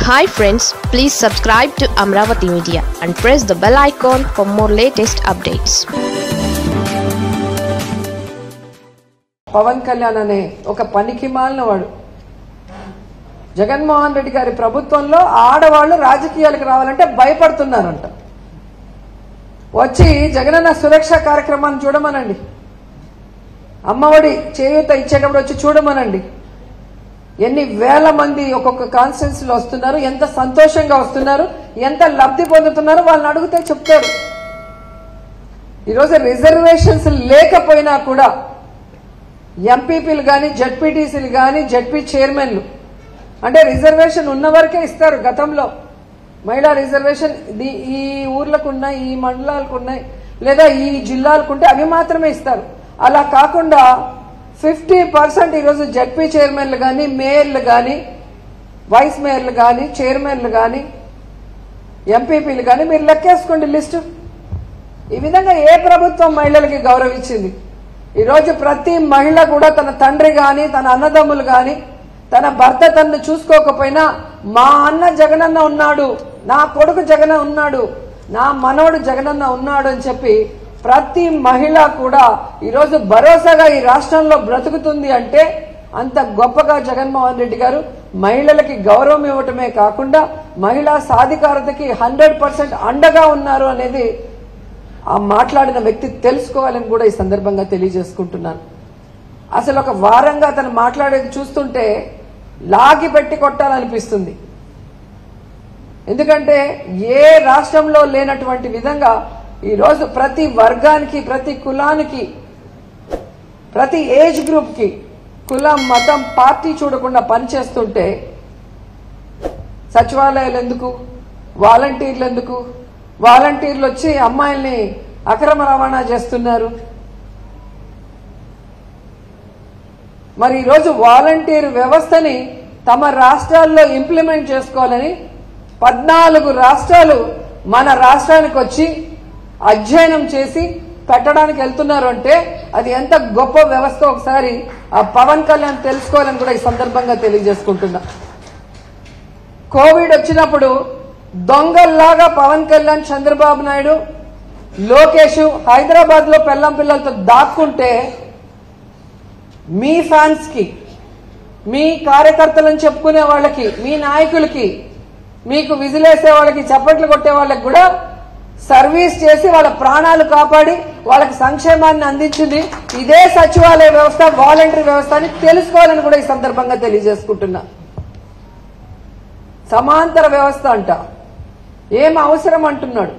hi friends please subscribe to Amaravati media and press the bell icon for more latest updates Pawan Kalyan అనే ఒక పనికి మాలిన వాడు జగన్మోహన్ రెడ్డి గారి ప్రభుత్వంలో ఆడవాళ్లు రాజకీయాలకు రావాలంటే భయపడుతున్నారంట వచ్చి జగనన్న సురక్ష కార్యక్రమాన్ని చూడమనండి అమ్మఒడి చేయూత ఇచ్చేటప్పుడు వచ్చి చూడమనండి ఎన్ని వేల మంది ఒక్కొక్క కాన్స్టిట్యున్సీలో వస్తున్నారు ఎంత సంతోషంగా వస్తున్నారు ఎంత లబ్ధి పొందుతున్నారో వాళ్ళని అడిగితే చెప్తారు ఈరోజు రిజర్వేషన్స్ లేకపోయినా కూడా ఎంపీపీలు కానీ జడ్పీటీసీలు కానీ జడ్పీ చైర్మన్లు అంటే రిజర్వేషన్ ఉన్న వరకే ఇస్తారు గతంలో మహిళా రిజర్వేషన్ ఇది- ఈ ఊర్లకు ఉన్నాయి ఈ మండలాలకు ఉన్నాయి లేదా ఈ జిల్లాలకు ఉంటే అవి మాత్రమే ఇస్తారు అలా కాకుండా ఫిఫ్టీ పర్సెంట్ ఈరోజు జడ్పీ చైర్మన్లు కానీ మేయర్లు కానీ వైస్ మేయర్లు కానీ చైర్మన్లు కానీ ఎంపీపీలు కానీ మీరు లెక్కేసుకోండి లిస్టు ఈ విధంగా ఏ ప్రభుత్వం మహిళలకి గౌరవించింది ఈరోజు ప్రతి మహిళ కూడా తన తండ్రి గాని తన అన్నదమ్ములు గాని తన భర్త తనను చూసుకోకపోయినా మా అన్న జగనన్న ఉన్నాడు నా కొడుకు జగన ఉన్నాడు నా మనవడు జగనన్న ఉన్నాడు అని చెప్పి ప్రతి మహిళ కూడా ఈరోజు భరోసాగా ఈ రాష్ట్రంలో బ్రతుకుతుంది అంటే అంత గొప్పగా జగన్మోహన్ రెడ్డి గారు మహిళలకి గౌరవం ఇవ్వటమే కాకుండా మహిళా సాధికారతకి హండ్రెడ్ పర్సెంట్ అండగా ఉన్నారు అనేది ఆ మాట్లాడిన వ్యక్తి తెలుసుకోవాలని కూడా ఈ సందర్భంగా తెలియజేసుకుంటున్నాను అసలు ఒక వారంగా తను మాట్లాడేది చూస్తుంటే లాగి పెట్టి కొట్టాలనిపిస్తుంది ఎందుకంటే ఏ రాష్ట్రంలో లేనటువంటి విధంగా ఈరోజు ప్రతి వర్గానికి ప్రతి కులానికి ప్రతి ఏజ్ గ్రూప్ కి కులం మతం పార్టీ చూడకుండా పనిచేస్తుంటే సచివాలయాలు ఎందుకు వాలంటీర్లు ఎందుకు వాలంటీర్లు వచ్చి అమ్మాయిల్ని అక్రమ రవాణా చేస్తున్నారు మరి ఈరోజు వాలంటీర్ వ్యవస్థని తమ రాష్ట్రాల్లో ఇంప్లిమెంట్ చేసుకోవాలని పద్నాలుగు రాష్ట్రాలు మన రాష్ట్రానికి వచ్చి అధ్యయనం చేసి పెట్టడానికి వెళ్తున్నారు అంటే అది ఎంత గొప్ప వ్యవస్థ ఒకసారి ఆ పవన్ కళ్యాణ్ తెలుసుకోవాలని కూడా ఈ సందర్భంగా తెలియజేసుకుంటున్నా కోవిడ్ వచ్చినప్పుడు దొంగల్లాగా పవన్ కళ్యాణ్ చంద్రబాబు నాయుడు లోకేష్ హైదరాబాద్ లో పెల్లం పిల్లలతో దాక్కుంటే మీ ఫ్యాన్స్ కి మీ కార్యకర్తలను చెప్పుకునే వాళ్ళకి మీ నాయకులకి మీకు విజిలేసే వాళ్ళకి చప్పట్లు కొట్టే వాళ్ళకి కూడా సర్వీస్ చేసి వాళ్ళ ప్రాణాలు కాపాడి వాళ్ళకి సంక్షేమాన్ని అందించింది ఇదే సచివాలయ వ్యవస్థ వాలంటరీ వ్యవస్థ అని తెలుసుకోవాలని కూడా ఈ సందర్భంగా తెలియజేసుకుంటున్నా సమాంతర వ్యవస్థ అంట ఏం అవసరం అంటున్నాడు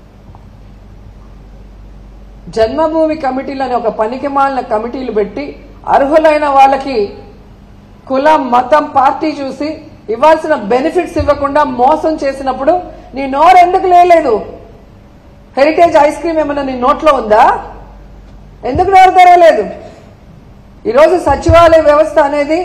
జన్మభూమి కమిటీలు అనే ఒక పనికిమాలిన కమిటీలు పెట్టి అర్హులైన వాళ్ళకి కులం మతం పార్టీ చూసి ఇవ్వాల్సిన బెనిఫిట్స్ ఇవ్వకుండా మోసం చేసినప్పుడు నీ నోరు ఎందుకు లేలేదు హెరిటేజ్ ఐస్ క్రీమ్ ఏమైనా నీ నోట్లో ఉందా ఎందుకు నోరు తెరవలేదు ఈరోజు సచివాలయ వ్యవస్థ అనేది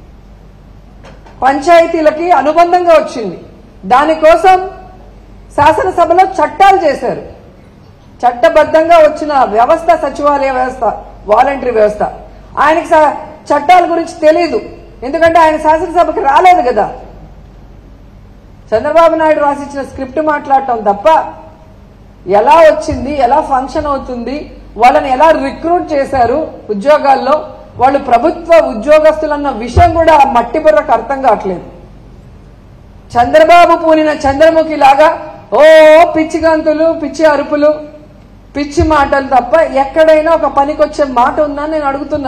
పంచాయతీలకి అనుబంధంగా వచ్చింది దానికోసం శాసనసభలో చట్టాలు చేశారు చట్టబద్ధంగా వచ్చిన వ్యవస్థ సచివాలయ వ్యవస్థ వాలంటరీ వ్యవస్థ ఆయనకి స- చట్టాల గురించి తెలియదు ఎందుకంటే ఆయన శాసనసభకి రాలేదు కదా చంద్రబాబు నాయుడు రాసిచ్చిన స్క్రిప్ట్ మాట్లాడటం తప్ప ఎలా వచ్చింది ఎలా ఫంక్షన్ అవుతుంది వాళ్ళని ఎలా రిక్రూట్ చేశారు ఉద్యోగాల్లో వాళ్ళు ప్రభుత్వ ఉద్యోగస్తులన్న విషయం కూడా ఆ మట్టి బుర్రకు అర్థం కావట్లేదు చంద్రబాబు పూనిన చంద్రముఖి లాగా ఓ పిచ్చి గంతులు పిచ్చి అరుపులు పిచ్చి మాటలు తప్ప ఎక్కడైనా ఒక పనికొచ్చే మాట ఉందా నేను అడుగుతున్నా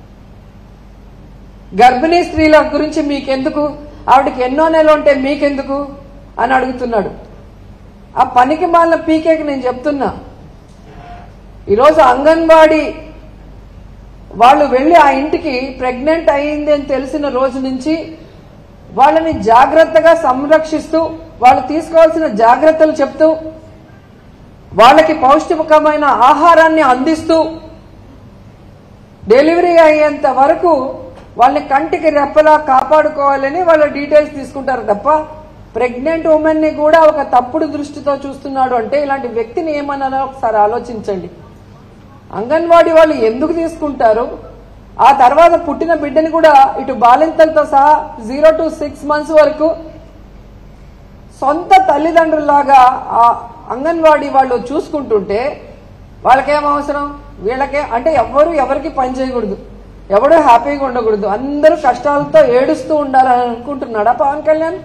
గర్భిణీ స్త్రీల గురించి మీకెందుకు ఆవిడకి ఎన్నో నెలలు ఉంటే మీకెందుకు అని అడుగుతున్నాడు ఆ పనికి మాలిన పీకేకి నేను చెప్తున్నా ఈరోజు అంగన్వాడీ వాళ్ళు వెళ్లి ఆ ఇంటికి ప్రెగ్నెంట్ అయింది అని తెలిసిన రోజు నుంచి వాళ్ళని జాగ్రత్తగా సంరక్షిస్తూ వాళ్ళు తీసుకోవాల్సిన జాగ్రత్తలు చెప్తూ వాళ్ళకి పౌష్టికమైన ఆహారాన్ని అందిస్తూ డెలివరీ అయ్యేంత వరకు వాళ్ళని కంటికి రెప్పలా కాపాడుకోవాలని వాళ్ళ డీటెయిల్స్ తీసుకుంటారు తప్ప ప్రెగ్నెంట్ ఉమెన్ ని కూడా ఒక తప్పుడు దృష్టితో చూస్తున్నాడు అంటే ఇలాంటి వ్యక్తిని ఏమన్నారో ఒకసారి ఆలోచించండి అంగన్వాడీ వాళ్ళు ఎందుకు తీసుకుంటారు ఆ తర్వాత పుట్టిన బిడ్డని కూడా ఇటు బాలింతలతో సహా జీరో టు సిక్స్ మంత్స్ వరకు సొంత తల్లిదండ్రుల్లాగా ఆ అంగన్వాడీ వాళ్ళు చూసుకుంటుంటే వాళ్ళకేం అవసరం వీళ్ళకే అంటే ఎవ్వరు ఎవరికి పని చేయకూడదు ఎవడు హ్యాపీగా ఉండకూడదు అందరూ కష్టాలతో ఏడుస్తూ ఉండాలని అనుకుంటున్నాడా పవన్ కళ్యాణ్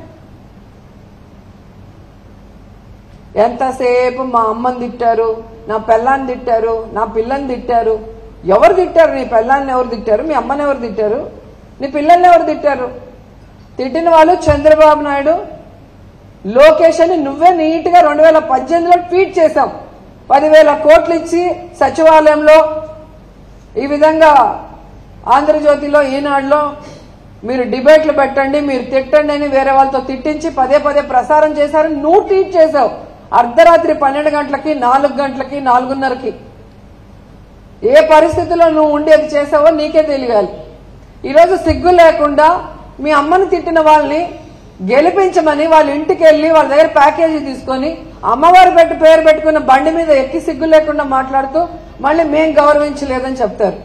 ఎంతసేపు మా అమ్మని తిట్టారు నా పిల్లాన్ని తిట్టారు నా పిల్లని తిట్టారు ఎవరు తిట్టారు నీ పిల్లాన్ని ఎవరు తిట్టారు మీ అమ్మని ఎవరు తిట్టారు నీ పిల్లల్ని ఎవరు తిట్టారు తిట్టిన వాళ్ళు చంద్రబాబు నాయుడు లోకేష్ అని నువ్వే నీట్ గా రెండు వేల పద్దెనిమిదిలో ట్వీట్ చేశాం పదివేల కోట్లు ఇచ్చి సచివాలయంలో ఈ విధంగా ఆంధ్రజ్యోతిలో ఈనాడులో మీరు డిబేట్లు పెట్టండి మీరు తిట్టండి అని వేరే వాళ్ళతో తిట్టించి పదే పదే ప్రసారం చేశారు నువ్వు ట్వీట్ చేశావు అర్ధరాత్రి పన్నెండు గంటలకి నాలుగు గంటలకి నాలుగున్నరకి ఏ పరిస్థితిలో నువ్వు ఉండి అది చేసావో నీకే తెలియాలి ఈరోజు సిగ్గు లేకుండా మీ అమ్మని తిట్టిన వాళ్ళని గెలిపించమని వాళ్ళ ఇంటికి వెళ్ళి వాళ్ళ దగ్గర ప్యాకేజీ తీసుకొని అమ్మవారు పెట్టి పేరు పెట్టుకున్న బండి మీద ఎక్కి సిగ్గు లేకుండా మాట్లాడుతూ మళ్ళీ మేం గౌరవించలేదని చెప్తారు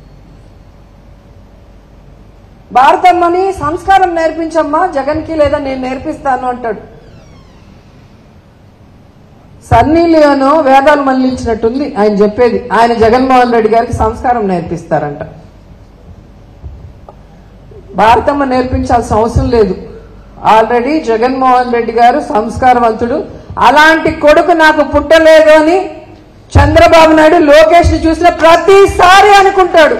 భారతమ్మని సంస్కారం నేర్పించమ్మా జగన్కి లేదా నేను నేర్పిస్తాను అంటాడు సన్నీ లియోను వేదాలు మళ్ళించినట్టుంది ఆయన చెప్పేది ఆయన జగన్మోహన్ రెడ్డి గారికి సంస్కారం నేర్పిస్తారంట భారతమ్మ నేర్పించాల్సిన అవసరం లేదు ఆల్రెడీ జగన్మోహన్ రెడ్డి గారు సంస్కారవంతుడు అలాంటి కొడుకు నాకు పుట్టలేదు అని చంద్రబాబు నాయుడు లోకేష్ ని చూసిన ప్రతిసారి అనుకుంటాడు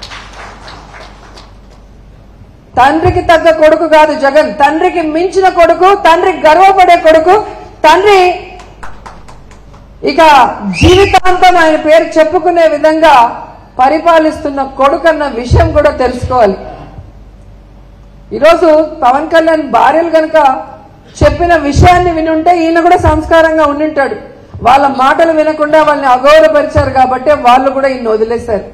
తండ్రికి తగ్గ కొడుకు కాదు జగన్ తండ్రికి మించిన కొడుకు తండ్రికి గర్వపడే కొడుకు తండ్రి ఇక జీవితాంతం ఆయన పేరు చెప్పుకునే విధంగా పరిపాలిస్తున్న కొడుకన్న విషయం కూడా తెలుసుకోవాలి ఈరోజు పవన్ కళ్యాణ్ భార్యలు గనక చెప్పిన విషయాన్ని వినుంటే ఈయన కూడా సంస్కారంగా ఉండింటాడు వాళ్ళ మాటలు వినకుండా వాళ్ళని అగౌరవపరిచారు కాబట్టి వాళ్ళు కూడా ఈయన వదిలేశారు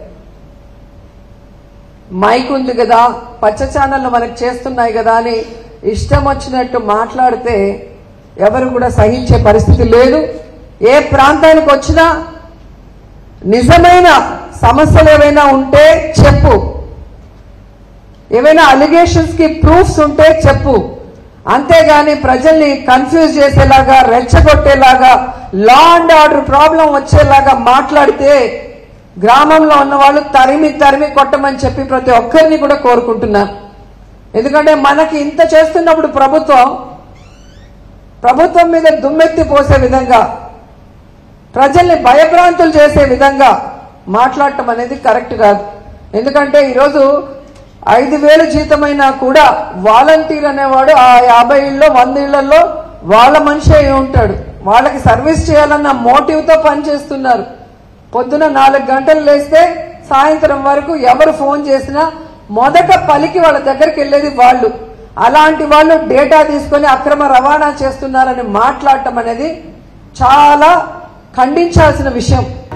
మైక్ ఉంది కదా పచ్చ ఛానళ్ళు మనకు చేస్తున్నాయి కదా అని ఇష్టం వచ్చినట్టు మాట్లాడితే ఎవరు కూడా సహించే పరిస్థితి లేదు ఏ ప్రాంతానికి వచ్చినా నిజమైన సమస్యలు ఏవైనా ఉంటే చెప్పు ఏవైనా అలిగేషన్స్ కి ప్రూఫ్స్ ఉంటే చెప్పు అంతేగాని ప్రజల్ని కన్ఫ్యూజ్ చేసేలాగా రెచ్చగొట్టేలాగా లా అండ్ ఆర్డర్ ప్రాబ్లం వచ్చేలాగా మాట్లాడితే గ్రామంలో ఉన్న వాళ్ళు తరిమి తరిమి కొట్టమని చెప్పి ప్రతి ఒక్కరిని కూడా కోరుకుంటున్నాను ఎందుకంటే మనకి ఇంత చేస్తున్నప్పుడు ప్రభుత్వం ప్రభుత్వం మీద దుమ్మెత్తి పోసే విధంగా ప్రజల్ని భయభ్రాంతులు చేసే విధంగా మాట్లాడటం అనేది కరెక్ట్ కాదు ఎందుకంటే ఈరోజు ఐదు వేలు జీతమైనా కూడా వాలంటీర్ అనేవాడు ఆ యాభై ఇళ్ళలో వంద ఇళ్లలో వాళ్ళ మనిషి అయి ఉంటాడు వాళ్ళకి సర్వీస్ చేయాలన్న మోటివ్ తో పనిచేస్తున్నారు పొద్దున నాలుగు గంటలు లేస్తే సాయంత్రం వరకు ఎవరు ఫోన్ చేసినా మొదట పలికి వాళ్ళ దగ్గరికి వెళ్ళేది వాళ్ళు అలాంటి వాళ్ళు డేటా తీసుకొని అక్రమ రవాణా చేస్తున్నారని మాట్లాడటం అనేది చాలా ఖండించాల్సిన విషయం